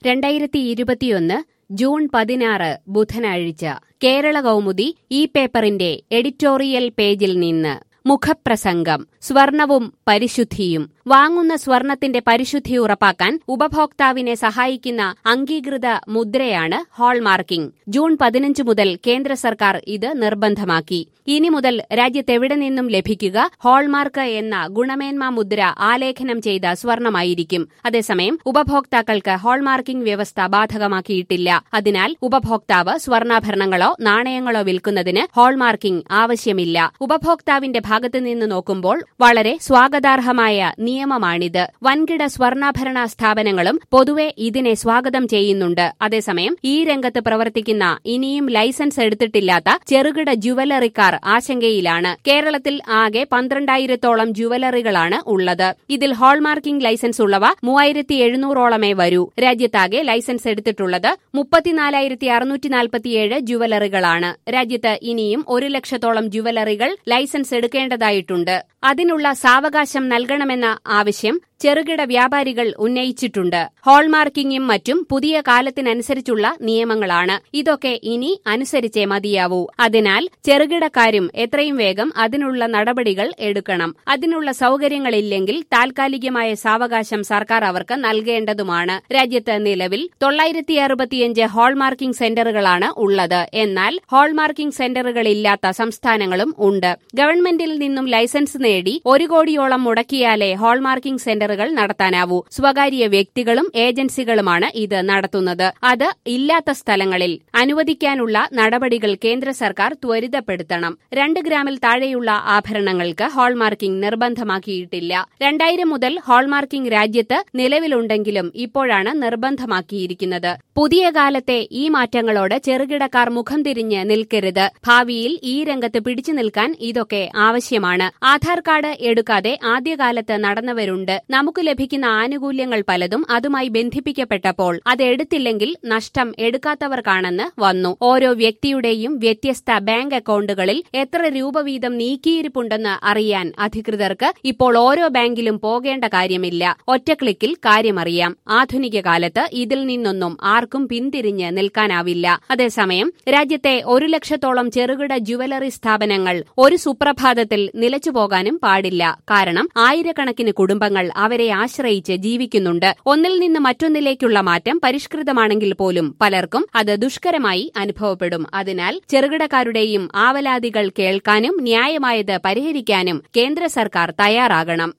രണ്ടായിരത്തി ഇരുപത്തിയൊന്ന് ജൂൺ പതിനാറ് ബുധനാഴ്ച കേരള കൗമുദി ഈ പേപ്പറിന്റെ എഡിറ്റോറിയൽ പേജിൽ നിന്ന് മുഖപ്രസംഗം സ്വർണവും പരിശുദ്ധിയും വാങ്ങുന്ന സ്വർണത്തിന്റെ പരിശുദ്ധി ഉറപ്പാക്കാൻ ഉപഭോക്താവിനെ സഹായിക്കുന്ന അംഗീകൃത മുദ്രയാണ് ഹാൾമാർക്കിംഗ് ജൂൺ പതിനഞ്ച് മുതൽ കേന്ദ്ര സർക്കാർ ഇത് നിർബന്ധമാക്കി ഇനി മുതൽ രാജ്യത്തെവിടെ നിന്നും ലഭിക്കുക ഹാൾമാർക്ക് എന്ന ഗുണമേന്മ മുദ്ര ആലേഖനം ചെയ്ത സ്വർണമായിരിക്കും അതേസമയം ഉപഭോക്താക്കൾക്ക് ഹാൾമാർക്കിംഗ് വ്യവസ്ഥ ബാധകമാക്കിയിട്ടില്ല അതിനാൽ ഉപഭോക്താവ് സ്വർണ്ണാഭരണങ്ങളോ നാണയങ്ങളോ വിൽക്കുന്നതിന് ഹാൾമാർക്കിംഗ് ആവശ്യമില്ല ഉപഭോക്താവിന്റെ ഭാഗത്തുനിന്ന് നോക്കുമ്പോൾ വളരെ സ്വാഗതാർഹമായ നിയമമാണിത് വൻകിട സ്വർണ്ണാഭരണ സ്ഥാപനങ്ങളും പൊതുവെ ഇതിനെ സ്വാഗതം ചെയ്യുന്നുണ്ട് അതേസമയം ഈ രംഗത്ത് പ്രവർത്തിക്കുന്ന ഇനിയും ലൈസൻസ് എടുത്തിട്ടില്ലാത്ത ചെറുകിട ജുവലറിക്കാർ ആശങ്കയിലാണ് കേരളത്തിൽ ആകെ പന്ത്രണ്ടായിരത്തോളം ജുവലറികളാണ് ഉള്ളത് ഇതിൽ ഹാൾമാർക്കിംഗ് ലൈസൻസ് ഉള്ളവ മൂവായിരത്തി എഴുന്നൂറോളമേ വരൂ രാജ്യത്താകെ ലൈസൻസ് എടുത്തിട്ടുള്ളത് മുപ്പത്തിനാലായിരത്തി അറുന്നൂറ്റി നാൽപ്പത്തിയേഴ് ജുവലറികളാണ് രാജ്യത്ത് ഇനിയും ഒരു ലക്ഷത്തോളം ജുവലറികൾ ലൈസൻസ് എടുക്കേണ്ടതായിട്ടുണ്ട് അതിനുള്ള സാവകാശം നൽകണമെന്ന ആവശ്യം ചെറുകിട വ്യാപാരികൾ ഉന്നയിച്ചിട്ടുണ്ട് ഹാൾമാർക്കിംഗും മറ്റും പുതിയ കാലത്തിനനുസരിച്ചുള്ള നിയമങ്ങളാണ് ഇതൊക്കെ ഇനി അനുസരിച്ചേ മതിയാവൂ അതിനാൽ ചെറുകിടക്കാരും എത്രയും വേഗം അതിനുള്ള നടപടികൾ എടുക്കണം അതിനുള്ള സൌകര്യങ്ങളില്ലെങ്കിൽ താൽക്കാലികമായ സാവകാശം സർക്കാർ അവർക്ക് നൽകേണ്ടതുമാണ് രാജ്യത്ത് നിലവിൽ തൊള്ളായിരത്തി അറുപത്തിയഞ്ച് ഹാൾമാർക്കിംഗ് സെന്ററുകളാണ് ഉള്ളത് എന്നാൽ ഹാൾമാർക്കിംഗ് സെന്ററുകളില്ലാത്ത സംസ്ഥാനങ്ങളും ഉണ്ട് ഗവൺമെന്റിൽ നിന്നും ലൈസൻസ് നേടി ഒരു കോടിയോളം മുടക്കിയാലേ ഹാൾമാർക്കിംഗ് സെന്ററുകൾ നടത്താനാവൂ സ്വകാര്യ വ്യക്തികളും ഏജൻസികളുമാണ് ഇത് നടത്തുന്നത് അത് ഇല്ലാത്ത സ്ഥലങ്ങളിൽ അനുവദിക്കാനുള്ള നടപടികൾ കേന്ദ്ര സർക്കാർ ത്വരിതപ്പെടുത്തണം രണ്ട് ഗ്രാമിൽ താഴെയുള്ള ആഭരണങ്ങൾക്ക് ഹാൾമാർക്കിംഗ് നിർബന്ധമാക്കിയിട്ടില്ല രണ്ടായിരം മുതൽ ഹാൾമാർക്കിംഗ് രാജ്യത്ത് നിലവിലുണ്ടെങ്കിലും ഇപ്പോഴാണ് നിർബന്ധമാക്കിയിരിക്കുന്നത് പുതിയ കാലത്തെ ഈ മാറ്റങ്ങളോട് ചെറുകിടക്കാർ മുഖം തിരിഞ്ഞ് നിൽക്കരുത് ഭാവിയിൽ ഈ രംഗത്ത് പിടിച്ചു നിൽക്കാൻ ഇതൊക്കെ ആവശ്യമാണ് ആധാർ കാർഡ് എടുക്കാതെ ആദ്യകാലത്ത് നടന്നവരുണ്ട് നമുക്ക് ലഭിക്കുന്ന ആനുകൂല്യങ്ങൾ പലതും അതുമായി ബന്ധിപ്പിക്കപ്പെട്ടപ്പോൾ അത് എടുത്തില്ലെങ്കിൽ നഷ്ടം എടുക്കാത്തവർക്കാണെന്ന് വന്നു ഓരോ വ്യക്തിയുടെയും വ്യത്യസ്ത ബാങ്ക് അക്കൌണ്ടുകളിൽ എത്ര രൂപ വീതം നീക്കിയിരിപ്പുണ്ടെന്ന് അറിയാൻ അധികൃതർക്ക് ഇപ്പോൾ ഓരോ ബാങ്കിലും പോകേണ്ട കാര്യമില്ല ഒറ്റ ക്ലിക്കിൽ കാര്യമറിയാം ആധുനിക കാലത്ത് ഇതിൽ നിന്നൊന്നും ആർക്കും പിന്തിരിഞ്ഞ് നിൽക്കാനാവില്ല അതേസമയം രാജ്യത്തെ ഒരു ലക്ഷത്തോളം ചെറുകിട ജുവലറി സ്ഥാപനങ്ങൾ ഒരു സുപ്രഭാതത്തിൽ നിലച്ചുപോകാനും പാടില്ല കാരണം ആയിരക്കണക്കിന് കുടുംബങ്ങൾ അവരെ ആശ്രയിച്ച് ജീവിക്കുന്നുണ്ട് ഒന്നിൽ നിന്ന് മറ്റൊന്നിലേക്കുള്ള മാറ്റം പരിഷ്കൃതമാണെങ്കിൽ പോലും പലർക്കും അത് ദുഷ്കരമായി അനുഭവപ്പെടും അതിനാൽ ചെറുകിടക്കാരുടെയും ആവലാതികൾ കേൾക്കാനും ന്യായമായത് പരിഹരിക്കാനും കേന്ദ്ര സർക്കാർ തയ്യാറാകണം